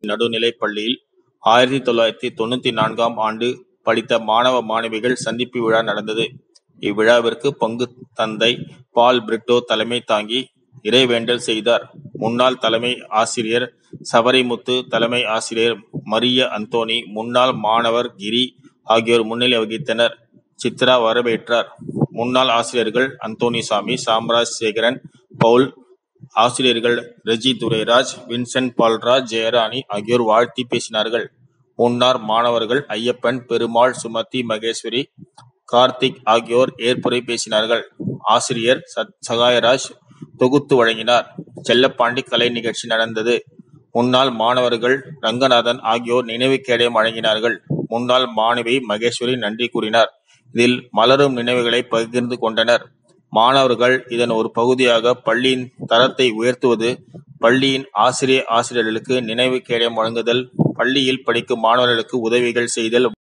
நடுநிலைப் பள்ளியில் ஆயிரத்தி தொள்ளாயிரத்தி தொண்ணூத்தி நான்காம் ஆண்டு படித்த மாணவ மாணவிகள் சந்திப்பு விழா நடந்தது. இவ்விழாவிற்கு பங்கு தந்தை பால் பிரிட்டோ தலைமை தாங்கி இறைவேண்டல் செய்தார். முன்னாள் தலைமை ஆசிரியர் சவரிமுத்து, தலைமை ஆசிரியர் மரிய அந்தோணி, முன்னாள் மாணவர் கிரி ஆகியோர் முன்னிலை வகித்தனர். சித்ரா வரவேற்றார். முன்னாள் ஆசிரியர்கள் அந்தோணிசாமி, சாம்ராஜ் சேகரன், பவுல், ஆசிரியர்கள் ரெஜி துரைராஜ், வின்சென்ட் பால்ராஜ், ஜெயராணி ஆகியோர் வாழ்த்தி பேசினார்கள். முன்னாள் மாணவர்கள் ஐயப்பன், பெருமாள், சுமதி, மகேஸ்வரி, கார்த்திக் ஆகியோர் ஏற்புரை பேசினார்கள். ஆசிரியர் சகாயராஜ் தொகுத்து வழங்கினார். செல்லப்பாண்டி கலை நிகழ்ச்சி நடந்தது. முன்னாள் மாணவர்கள் ரங்கநாதன் ஆகியோர் நினைவு கேடயம் வழங்கினார்கள். முன்னாள் மாணவி மகேஸ்வரி நன்றி கூறினார். இதில் மலரும் நினைவுகளை பகிர்ந்து கொண்டனர். மாணவர்கள் இதன் ஒரு பகுதியாக பள்ளியின் தரத்தை உயர்த்துவது, பள்ளியின் ஆசிரிய, ஆசிரியர்களுக்கு நினைவு கேடயம் வழங்குதல், பள்ளியில் படிக்கும் மாணவர்களுக்கு உதவிகள் செய்தல்